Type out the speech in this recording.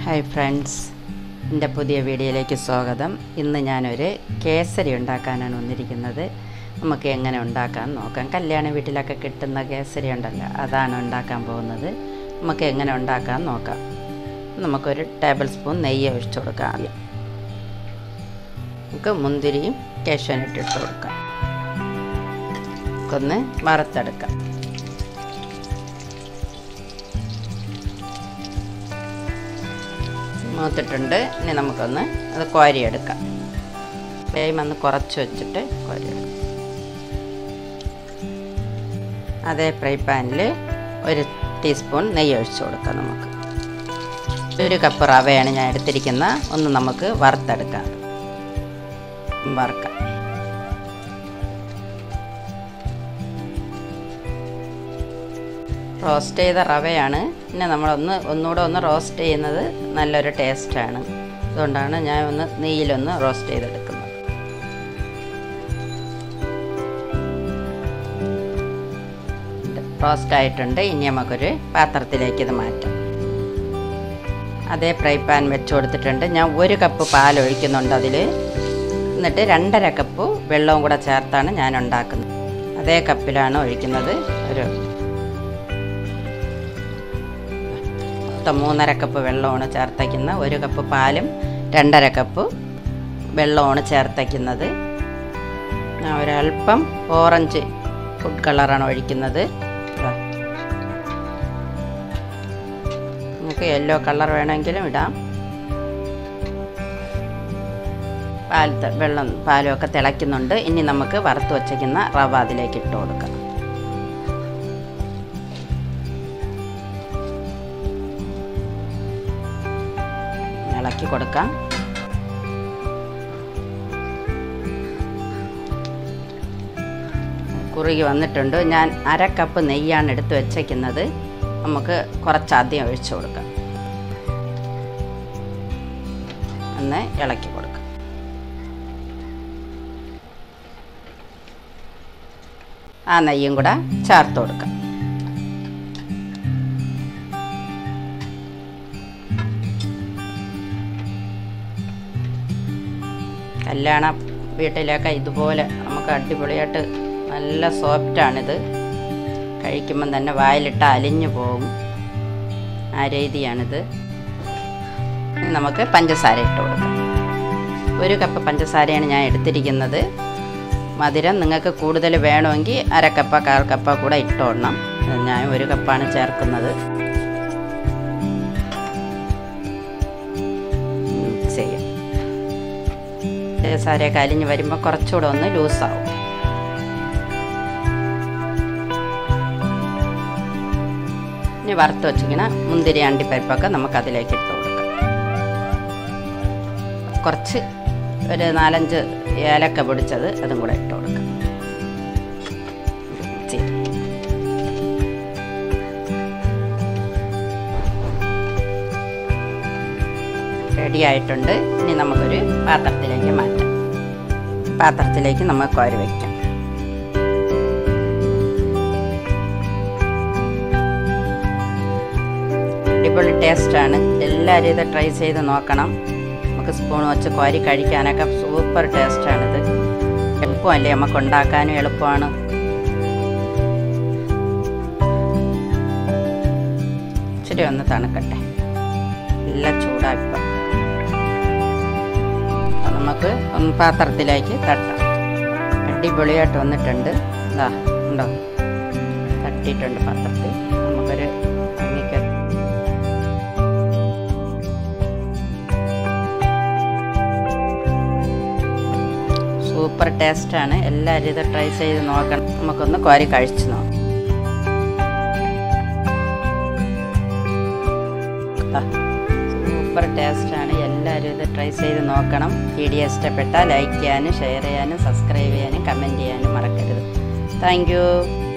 hi friends എൻ്റെ പുതിയ വീഡിയോയിലേക്ക് സ്വാഗതം ഇന്ന് ഞാനൊരു കേസരി ഉണ്ടാക്കാനാണ് വന്നിരിക്കുന്നത് നമുക്ക് എങ്ങനെ ഉണ്ടാക്കാൻ നോക്കാം കല്യാണ വീട്ടിലൊക്കെ കിട്ടുന്ന കേസരി ഉണ്ടല്ലോ അതാണ് ഉണ്ടാക്കാൻ പോകുന്നത് നമുക്ക് എങ്ങനെ ഉണ്ടാക്കാൻ നോക്കാം നമുക്കൊരു ടേബിൾ സ്പൂൺ നെയ്യ് ഒഴിച്ചു കൊടുക്കാം ആദ്യം നമുക്ക് മുന്തിരിയും കേശവനിട്ട് ഇട്ട് കൊടുക്കാം ഒന്ന് വറുത്തെടുക്കാം മൂത്തിട്ടുണ്ട് ഇനി നമുക്കൊന്ന് അത് കോരിയെടുക്കാം ഫ്ലെയിം ഒന്ന് കുറച്ച് വെച്ചിട്ട് കോരിയെടുക്കാം അതേ ഫ്രൈ പാനിൽ ഒരു ടീസ്പൂൺ നെയ്യ് ഒഴിച്ചു കൊടുക്കാം നമുക്ക് ഒരു കപ്പ് റവയാണ് ഞാൻ എടുത്തിരിക്കുന്നത് ഒന്ന് നമുക്ക് വറുത്തെടുക്കാം വറുക്കാം റോസ്റ്റ് ചെയ്ത റവയാണ് പിന്നെ നമ്മളൊന്ന് ഒന്നുകൂടെ ഒന്ന് റോസ്റ്റ് ചെയ്യുന്നത് നല്ലൊരു ടേസ്റ്റാണ് അതുകൊണ്ടാണ് ഞാൻ ഒന്ന് നെയ്യിലൊന്ന് റോസ്റ്റ് ചെയ്തെടുക്കുന്നത് റോസ്റ്റ് ആയിട്ടുണ്ട് ഇനി നമുക്കൊരു പാത്രത്തിലേക്ക് ഇത് മാറ്റാം അതേ ഫ്രൈ പാൻ വെച്ച് കൊടുത്തിട്ടുണ്ട് ഞാൻ ഒരു കപ്പ് പാൽ ഒഴിക്കുന്നുണ്ട് അതിൽ എന്നിട്ട് രണ്ടര കപ്പ് വെള്ളവും കൂടെ ചേർത്താണ് ഞാൻ ഉണ്ടാക്കുന്നത് അതേ കപ്പിലാണ് ഒഴിക്കുന്നത് ഒരു മൊത്തം മൂന്നര കപ്പ് വെള്ളമാണ് ചേർത്തയ്ക്കുന്ന ഒരു കപ്പ് പാലും രണ്ടര കപ്പ് വെള്ളമാണ് ചേർത്തയ്ക്കുന്നത് ഞാൻ ഒരല്പം ഓറഞ്ച് ഫുഡ് കളറാണ് ഒഴിക്കുന്നത് നമുക്ക് യെല്ലോ കളർ വേണമെങ്കിലും ഇടാം പാൽ വെള്ളം പാലും ഒക്കെ തിളയ്ക്കുന്നുണ്ട് ഇനി നമുക്ക് വറുത്ത് വച്ചേക്കുന്ന റവ അതിലേക്ക് ഇട്ട് കൊടുക്കാം ഇളക്കി കൊടുക്കാം കുറുകി വന്നിട്ടുണ്ട് ഞാൻ അര കപ്പ് നെയ്യാണ് എടുത്ത് വെച്ചേക്കുന്നത് നമുക്ക് കുറച്ചധികം ഒഴിച്ചു കൊടുക്കാം ഒന്ന് ഇളക്കി കൊടുക്കാം ആ നെയ്യും കൂടെ ചേർത്ത് കൊടുക്കാം കല്യാണ വീട്ടിലൊക്കെ ഇതുപോലെ നമുക്ക് അടിപൊളിയായിട്ട് നല്ല സോഫ്റ്റാണിത് കഴിക്കുമ്പം തന്നെ വായിലിട്ട് അലിഞ്ഞു പോകും ആ രീതിയാണിത് നമുക്ക് പഞ്ചസാര ഇട്ട് കൊടുക്കാം ഒരു കപ്പ് പഞ്ചസാരയാണ് ഞാൻ എടുത്തിരിക്കുന്നത് മധുരം നിങ്ങൾക്ക് കൂടുതൽ വേണമെങ്കിൽ അര കപ്പ കാൽ കപ്പ കൂടെ ഇട്ടോടണം ഞാൻ ഒരു കപ്പാണ് ചേർക്കുന്നത് മിക്സ് ചെയ്യാം പഞ്ചസാരയൊക്കെ അലിഞ്ഞ് വരുമ്പോൾ കുറച്ചുകൂടെ ഒന്ന് ലൂസാവും ഇനി വറുത്ത് വെച്ചിങ്ങനെ മുന്തിരി അണ്ടിപ്പരിപ്പൊക്കെ നമുക്ക് അതിലേക്ക് ഇട്ട് കൊടുക്കാം കുറച്ച് ഒരു നാലഞ്ച് ഏലക്ക പൊടിച്ചത് അതും കൂടെ ഇട്ട് കൊടുക്കാം റെഡി ആയിട്ടുണ്ട് ഇനി നമുക്കൊരു പാത്രത്തിലേക്ക് മാറ്റാം പാത്രത്തിലേക്ക് നമുക്ക് കോരി വയ്ക്കാം അടിപൊളി ടേസ്റ്റാണ് എല്ലാവരും ഇത് ട്രൈ ചെയ്ത് നോക്കണം നമുക്ക് സ്പൂൺ വെച്ച് കോരി കഴിക്കാനൊക്കെ സൂപ്പർ ടേസ്റ്റാണിത് എളുപ്പമല്ലേ നമുക്ക് ഉണ്ടാക്കാനും എളുപ്പമാണ് ഇച്ചിരി ഒന്ന് തണുക്കട്ടെ നല്ല ചൂടായിപ്പം നമുക്ക് ഒന്ന് പാത്രത്തിലേക്ക് തട്ടാം അടിപൊളിയായിട്ട് വന്നിട്ടുണ്ട് ഇതാ ഉണ്ടോ തട്ടിയിട്ടുണ്ട് പാത്രത്തിൽ നമുക്കൊരു ഭംഗിക്ക് സൂപ്പർ ടേസ്റ്റാണ് എല്ലാവരും ഇത് ട്രൈ ചെയ്ത് നോക്കണം നമുക്കൊന്ന് കോരി കഴിച്ചു നോക്കാം സൂപ്പർ ടേസ്റ്റാണ് എല്ലാവരും ഇത് ട്രൈ ചെയ്ത് നോക്കണം വീഡിയോ ഇഷ്ടപ്പെട്ടാൽ ലൈക്ക് ചെയ്യാനും ഷെയർ ചെയ്യാനും സബ്സ്ക്രൈബ് ചെയ്യാനും കമൻറ്റ് ചെയ്യാനും മറക്കരുത് താങ്ക്